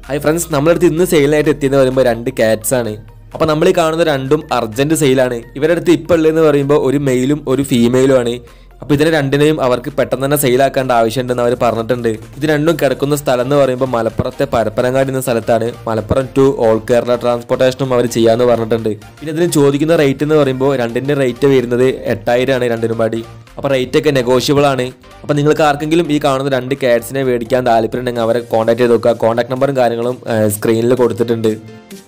hi friends നമ്മളടുത്ത് ഇന്ന് സെയിലായിട്ട് എത്തിയെന്ന് പറയുമ്പോൾ രണ്ട് കാറ്റ്സ് ആണ് അപ്പോൾ നമ്മൾ ഈ കാണുന്ന രണ്ടും അർജന്റ് സെയിലാണ് ഇവരുടെ അടുത്ത് ഇപ്പോൾ ഉള്ളതെന്ന് പറയുമ്പോൾ ഒരു മെയിലും ഒരു ഫീമെയിലും ആണ് അപ്പോൾ ഇതിനെ രണ്ടിനെയും അവർക്ക് പെട്ടെന്ന് തന്നെ സെയിലാക്കേണ്ട ആവശ്യമുണ്ടെന്ന് അവർ പറഞ്ഞിട്ടുണ്ട് ഇത് രണ്ടും കിടക്കുന്ന സ്ഥലം എന്ന് പറയുമ്പോൾ മലപ്പുറത്തെ പരപ്പനങ്ങാടി എന്ന സ്ഥലത്താണ് മലപ്പുറം ടു ഓൾ കേരള ട്രാൻസ്പോർട്ടേഷനും അവർ ചെയ്യാമെന്ന് പറഞ്ഞിട്ടുണ്ട് പിന്നെ ഇതിന് ചോദിക്കുന്ന റേറ്റ് എന്ന് പറയുമ്പോൾ രണ്ടിൻ്റെ റേറ്റ് വരുന്നത് എട്ടായിരം ആണ് രണ്ടിനും പാടി അപ്പോൾ റേറ്റ് ഒക്കെ നെഗോഷ്യബിൾ ആണ് അപ്പോൾ നിങ്ങൾക്ക് ആർക്കെങ്കിലും ഈ കാണുന്ന രണ്ട് കാറ്റ്സിനെ മേടിക്കാൻ താല്പര്യം ഉണ്ടെങ്കിൽ അവരെ കോൺടാക്ട് ചെയ്ത് നോക്കുക കോൺടാക്ട് നമ്പറും കാര്യങ്ങളും സ്ക്രീനിൽ കൊടുത്തിട്ടുണ്ട്